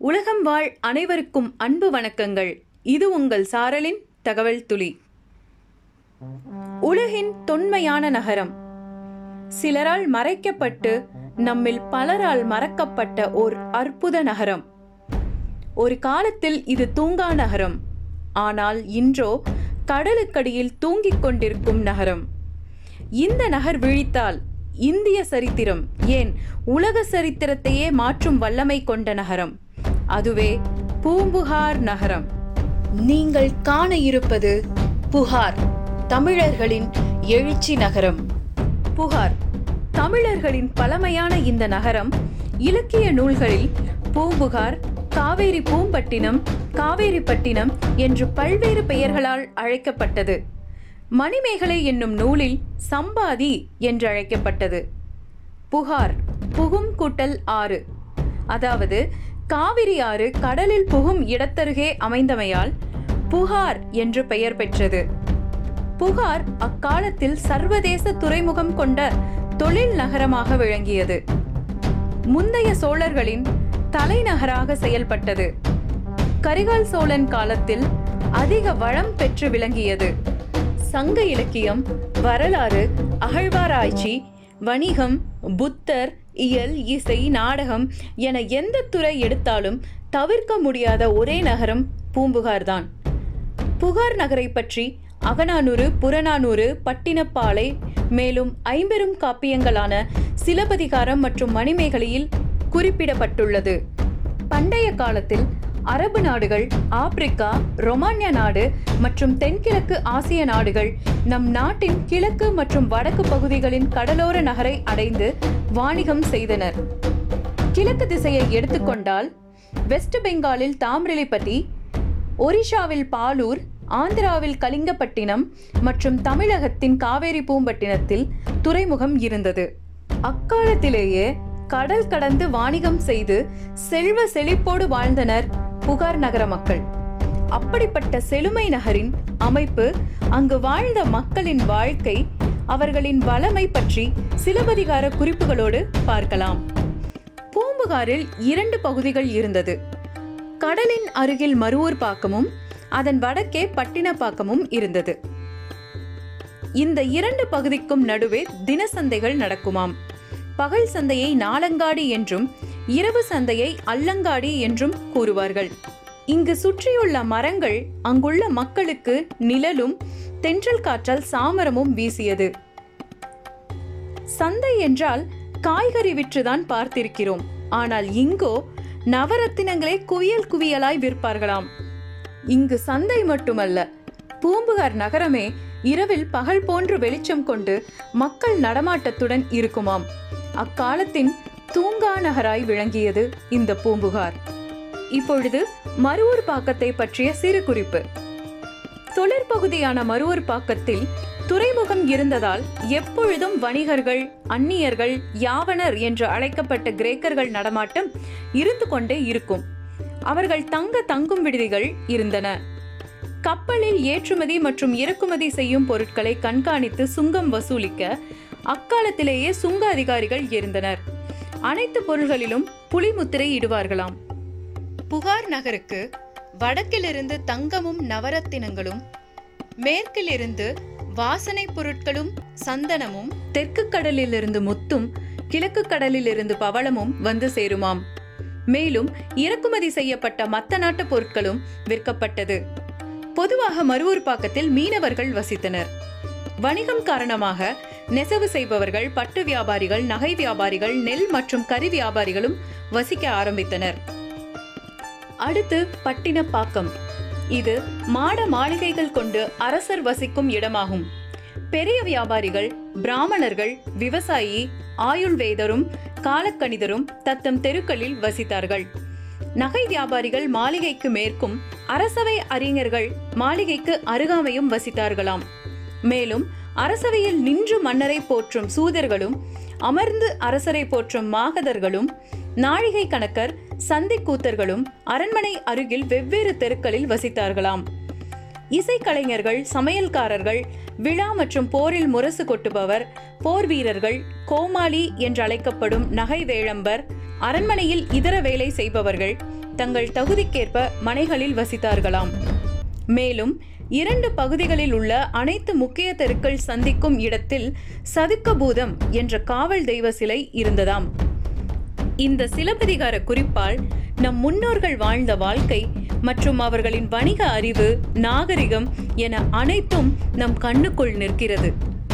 உலகம் வாழ் அனைவருக்கும் அன்பு வணக்கங்கள் இது உங்கள் சாரலின் தகவல் துளி உலகின் தொன்மையான நகரம் சிலரால் மறைக்கப்பட்டு நம்மில் பலரால் மறக்கப்பட்ட ஓர் அற்புத நகரம் ஒரு காலத்தில் இது தூங்கா நகரம் ஆனால் இன்றோ கடலுக்கடியில் தூங்கிக் கொண்டிருக்கும் நகரம் இந்த நகர் விழித்தால் இந்திய சரித்திரம் ஏன் உலக சரித்திரத்தையே மாற்றும் வல்லமை கொண்ட நகரம் அதுவே பூம்புகார் நகரம் நீங்கள் காண இருப்பது புகார் தமிழர்களின் எழுச்சி நகரம் புகார் தமிழர்களின் பழமையான இந்த நகரம் இலக்கிய நூல்களில் பூம்புகார் காவேரி பூம்பட்டினம் காவேரிப்பட்டினம் என்று பல்வேறு பெயர்களால் அழைக்கப்பட்டது மணிமேகலை என்னும் நூலில் சம்பாதி என்று அழைக்கப்பட்டது புகார் புகும் கூட்டல் ஆறு அதாவது காவிரி ஆறு கடலில் புகும் இடத்தருகே அமைந்தமையால் புகார் என்று பெயர் பெற்றது புகார் அக்காலத்தில் சர்வதேச துறைமுகம் கொண்ட தொழில் நகரமாக விளங்கியது முந்தைய சோழர்களின் தலைநகராக செயல்பட்டது கரிகால் சோழன் காலத்தில் அதிக வளம் பெற்று விளங்கியது சங்க இலக்கியம் வரலாறு அகழ்வாராய்ச்சி வணிகம் புத்தர் இயல் இசை நாடகம் என எந்த துறை எடுத்தாலும் தவிர்க்க முடியாத ஒரே நகரம் பூம்புகார்தான் புகார் நகரை பற்றி அகநானூறு புறநானூறு பட்டினப்பாலை மேலும் ஐம்பெரும் காப்பியங்களான சிலப்பதிகாரம் மற்றும் மணிமேகலையில் குறிப்பிடப்பட்டுள்ளது பண்டைய காலத்தில் அரபு நாடுகள் ஆப்பிரிக்கா ரொமானிய நாடு மற்றும் தென்கிழக்கு ஆசிய நாடுகள் நம் நாட்டின் கிழக்கு மற்றும் வடக்கு பகுதிகளின் கடலோர நகரை அடைந்து வாணிகம் செய்தனர் கிழக்கு திசையை எடுத்துக்கொண்டால் வெஸ்ட் பெங்காலில் தாமிரலிப்பட்டி ஒரிஷாவில் பாலூர் ஆந்திராவில் கலிங்கப்பட்டினம் மற்றும் தமிழகத்தின் காவேரி பூம்பட்டினத்தில் துறைமுகம் இருந்தது அக்காலத்திலேயே கடல் கடந்து வாணிகம் செய்து செல்வ செழிப்போடு வாழ்ந்தனர் புகார் நகர மக்கள் அப்படிப்பட்ட செழுமை நகரின் அமைப்பு அங்கு வாழ்ந்த மக்களின் வாழ்க்கை அவர்களின் வளமை பற்றி சிலப்பதிகார குறிப்புகளோடு பார்க்கலாம் பூம்புகாரில் இரண்டு பகுதிகள் இருந்தது கடலின் அருகில் மருவூர் பாக்கமும் அதன் வடக்கே பட்டினப்பாக்கமும் இருந்தது இந்த இரண்டு பகுதிக்கும் நடுவே தினசந்தைகள் நடக்குமாம் பகல் சந்தையை நாலங்காடி என்றும் இரவு சந்தையை அல்லங்காடி என்றும் கூறுவார்கள் இங்கு சுற்றியுள்ள மரங்கள் அங்குள்ள மக்களுக்கு நிழலும் தென்றல் காற்றால் சாமரமும் வீசியது சந்தை என்றால் காய்கறி விற்றுதான் பார்த்திருக்கிறோம் ஆனால் இங்கோ நவரத்தினங்களே குவியல் குவியலாய் விற்பார்களாம் இங்கு சந்தை மட்டுமல்ல பூம்புகார் நகரமே இரவில் பகல் போன்று வெளிச்சம் கொண்டு மக்கள் நடமாட்டத்துடன் இருக்குமாம் அக்காலத்தின் தூங்கா நகராய் விளங்கியது இந்த பூம்புகார் இப்பொழுது மருவூர் பாக்கத்தை பற்றிய சிறு குறிப்பு தொழிற்பகுதியான மருவூர் பாக்கத்தில் துறைமுகம் இருந்ததால் எப்பொழுதும் வணிகர்கள் அந்நியர்கள் யாவனர் என்று அழைக்கப்பட்ட கிரேக்கர்கள் நடமாட்டம் இருந்து கொண்டே இருக்கும் அவர்கள் தங்க தங்கும் விடுதிகள் இருந்தன கப்பலில் ஏற்றுமதி மற்றும் இறக்குமதி செய்யும் பொருட்களை கண்காணித்து சுங்கம் வசூலிக்க அக்காலத்திலேயே சுங்க அதிகாரிகள் இருந்தனர் அனைத்து பொருள்களிலும் புலிமுத்திரை இடுவார்களாம் புகார் நகருக்கு வடக்கிலிருந்து தங்கமும் நவரத்தினங்களும் மேற்கிலிருந்து வாசனை பொருட்களும் சந்தனமும் தெற்கு கடலிலிருந்து முத்தும் கிழக்கு கடலிலிருந்து பவளமும் வந்து சேருமாம் மேலும் இறக்குமதி செய்யப்பட்ட மத்த நாட்டு பொருட்களும் விற்கப்பட்டது பொதுவாக மருவூர் பாக்கத்தில் மீனவர்கள் வசித்தனர் வணிகம் காரணமாக நெசவு செய்பவர்கள் பட்டு வியாபாரிகள் நகை வியாபாரிகள் நெல் மற்றும் கறி வியாபாரிகளும் வசிக்க ஆரம்பித்தனர் அடுத்து பட்டினப்பாக்கம் இது மாட மாளிகைகள் கொண்டு அரசர் வசிக்கும் இடமாகும் பெரிய வியாபாரிகள் பிராமணர்கள் விவசாயி ஆயுள்வேதரும் காலக்கணிதரும் தத்தம் தெருக்களில் வசித்தார்கள் நகை வியாபாரிகள் மாளிகைக்கு மேற்கும் அரசவை அறிஞர்கள் மாளிகைக்கு அருகாமையும் வசித்தார்களாம் மேலும் அரசவையில் நின்று மன்னரை போற்றும் சூதர்களும் அமர்ந்து அரசரை போற்றும் மாகதர்களும் நாழிகை கணக்கர் சந்திக்கூத்தர்களும் அரண்மனை அருகில் வெவ்வேறு தெருக்களில் வசித்தார்களாம் இசைக்கலைஞர்கள் சமையல்காரர்கள் விழா மற்றும் போரில் முரசு கொட்டுபவர் போர் வீரர்கள் கோமாளி என்று அழைக்கப்படும் நகை வேழம்பர் அரண்மனையில் இதர வேலை செய்பவர்கள் தங்கள் தகுதிக்கேற்ப மனைகளில் வசித்தார்களாம் மேலும் இரண்டு பகுதிகளில் உள்ள அனைத்து முக்கிய தெருக்கள் சந்திக்கும் இடத்தில் சதுக்கபூதம் என்ற காவல் தெய்வ சிலை இருந்ததாம் இந்த சிலப்பதிகார குறிப்பால் நம் முன்னோர்கள் வாழ்ந்த வாழ்க்கை மற்றும் அவர்களின் வணிக அறிவு நாகரிகம் என அனைத்தும் நம் கண்ணுக்குள் நிற்கிறது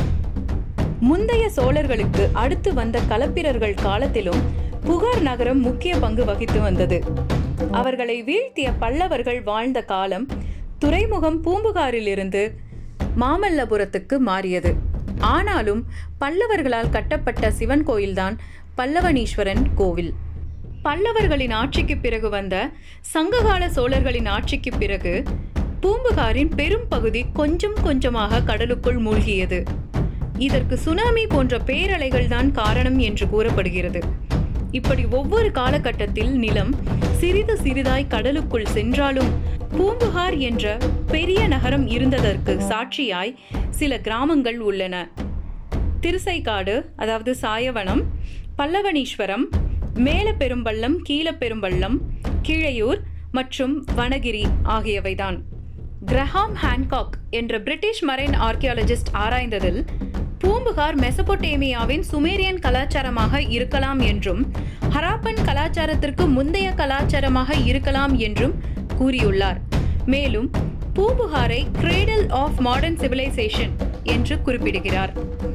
முந்தைய சோழர்களுக்கு அடுத்து வந்த களப்பிரர்கள் காலத்திலும் புகார் நகரம் முக்கிய பங்கு வகித்து வந்தது அவர்களை வீழ்த்திய பல்லவர்கள் வாழ்ந்த காலம் துறைமுகம் பூம்புகாரிலிருந்து மாமல்லபுரத்துக்கு மாறியது ஆனாலும் பல்லவர்களால் கட்டப்பட்ட சிவன் கோயில்தான் பல்லவனீஸ்வரன் கோவில் பல்லவர்களின் ஆட்சிக்கு பிறகு வந்த சங்ககால சோழர்களின் ஆட்சிக்கு பிறகு பூம்புகாரின் பெரும் பகுதி கொஞ்சம் கொஞ்சமாக கடலுக்குள் மூழ்கியது இதற்கு சுனாமி போன்ற பேரலைகள் தான் காரணம் என்று கூறப்படுகிறது இப்படி ஒவ்வொரு காலகட்டத்தில் நிலம் சிறிது சிறிதாய் கடலுக்குள் சென்றாலும் பூம்புகார் என்ற பெரிய நகரம் இருந்ததற்கு சாட்சியாய் சில கிராமங்கள் உள்ளன திருசைக்காடு அதாவது சாயவனம் பல்லவனீஸ்வரம் மேலப்பெரும்பள்ளம் கீழப்பெரும்பள்ளம் கீழையூர் மற்றும் வனகிரி ஆகியவைதான் கிரஹாம் ஹான்காக் என்ற பிரிட்டிஷ் மரைன் ஆர்கியாலஜிஸ்ட் ஆராய்ந்ததில் பூம்புகார் மெசபொட்டேமியாவின் சுமேரியன் கலாச்சாரமாக இருக்கலாம் என்றும் ஹராப்பன் கலாச்சாரத்திற்கு முந்தைய கலாச்சாரமாக இருக்கலாம் என்றும் கூறியுள்ளார் மேலும் பூம்புகாரை கிரேடல் ஆஃப் மாடர்ன் சிவிலைசேஷன் என்று குறிப்பிடுகிறார்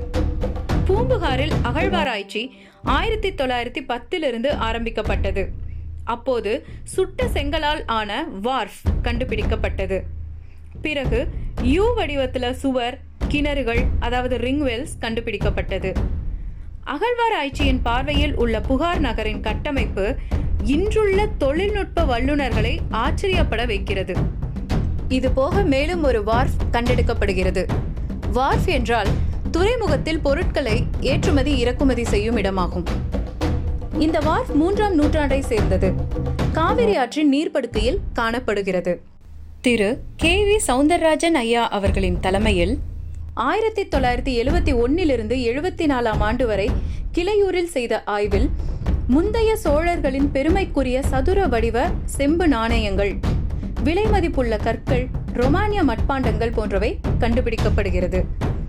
பூம்புகாரில் அகழ்வாராய்ச்சி ஆயிரத்தி தொள்ளாயிரத்தி பத்திலிருந்து ஆரம்பிக்கப்பட்டது அப்போது சுட்ட செங்கலால் ஆன வார்ஃப் கண்டுபிடிக்கப்பட்டது பிறகு யூ வடிவத்தில் சுவர் கிணறுகள் அதாவது ரிங்வெல்ஸ் கண்டுபிடிக்கப்பட்டது அகழ்வாராய்ச்சியின் பார்வையில் உள்ள புகார் நகரின் கட்டமைப்பு இன்றுள்ள தொழில்நுட்ப வல்லுநர்களை ஆச்சரியப்பட வைக்கிறது இது போக மேலும் ஒரு வார்ஃப் கண்டெடுக்கப்படுகிறது வார்ஃப் என்றால் துறைமுகத்தில் பொருட்களை ஏற்றுமதி இறக்குமதி செய்யும் இடமாகும் இந்த வார்ஃப் மூன்றாம் நூற்றாண்டை சேர்ந்தது காவிரி ஆற்றின் நீர்ப்படுக்கையில் காணப்படுகிறது திரு கே வி சவுந்தரராஜன் ஐயா அவர்களின் தலைமையில் ஆயிரத்தி தொள்ளாயிரத்தி எழுவத்தி ஒன்னிலிருந்து எழுபத்தி நாலாம் ஆண்டு வரை கிளையூரில் செய்த ஆய்வில் முந்தைய சோழர்களின் பெருமைக்குரிய சதுர வடிவ செம்பு நாணயங்கள் விலை மதிப்புள்ள கற்கள் ரொமானிய மட்பாண்டங்கள் போன்றவை கண்டுபிடிக்கப்படுகிறது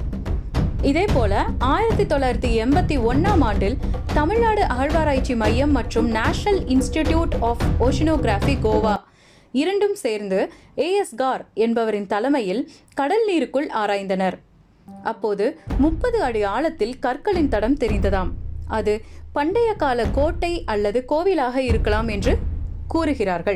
இதேபோல ஆயிரத்தி தொள்ளாயிரத்தி எண்பத்தி ஒன்னாம் ஆண்டில் தமிழ்நாடு அகழ்வாராய்ச்சி மையம் மற்றும் national institute of oceanography Goa இரண்டும் சேர்ந்து ஏஎஸ் கார் என்பவரின் தலைமையில் கடல் நீருக்குள் ஆராய்ந்தனர் அப்போது முப்பது அடி ஆழத்தில் கற்களின் தடம் தெரிந்ததாம் அது பண்டைய கால கோட்டை அல்லது கோவிலாக இருக்கலாம் என்று கூறுகிறார்கள்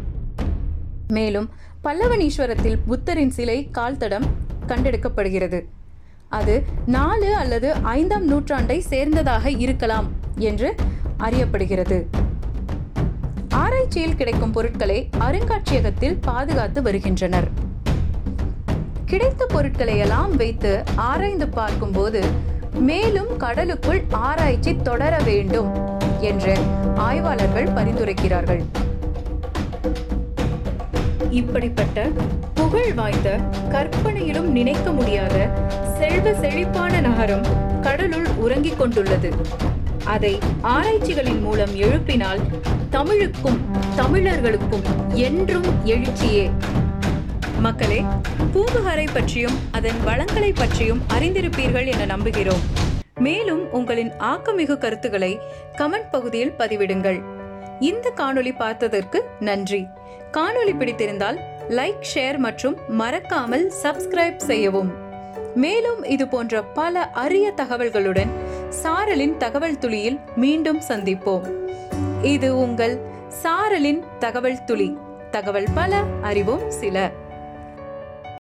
மேலும் பல்லவனீஸ்வரத்தில் புத்தரின் சிலை கால்தடம் கண்டெடுக்கப்படுகிறது அது நாலு அல்லது ஐந்தாம் நூற்றாண்டை சேர்ந்ததாக இருக்கலாம் என்று அறியப்படுகிறது ஆராய்ச்சியில் கிடைக்கும் பொருட்களை அருங்காட்சியகத்தில் பாதுகாத்து வருகின்றனர் கிடைத்த பொருட்களை எல்லாம் வைத்து ஆராய்ந்து பார்க்கும்போது மேலும் கடலுக்குள் ஆராய்ச்சி தொடர வேண்டும் என்று ஆய்வாளர்கள் பரிந்துரைக்கிறார்கள் இப்படிப்பட்ட புகழ் வாய்ந்த கற்பனையிலும் நினைக்க முடியாத செல்வ செழிப்பான நகரம் கடலுள் உறங்கிக் கொண்டுள்ளது அதை ஆராய்ச்சிகளின் மூலம் எழுப்பினால் தமிழுக்கும் தமிழர்களுக்கும் என்றும் எழுச்சியே மக்களே பூம்புகாரை பற்றியும் அதன் வளங்களை பற்றியும் அறிந்திருப்பீர்கள் என நம்புகிறோம் மேலும் உங்களின் ஆக்கமிகு கருத்துக்களை கமெண்ட் பகுதியில் பதிவிடுங்கள் இந்த காணொளி பார்த்ததற்கு நன்றி காணொளி பிடித்திருந்தால் லைக் ஷேர் மற்றும் மறக்காமல் சப்ஸ்கிரைப் செய்யவும் மேலும் இது போன்ற பல அரிய தகவல்களுடன் சாரலின் தகவல் துளியில் மீண்டும் சந்திப்போம் இது உங்கள் சாரலின் தகவல் துளி தகவல் பல அறிவோம் சில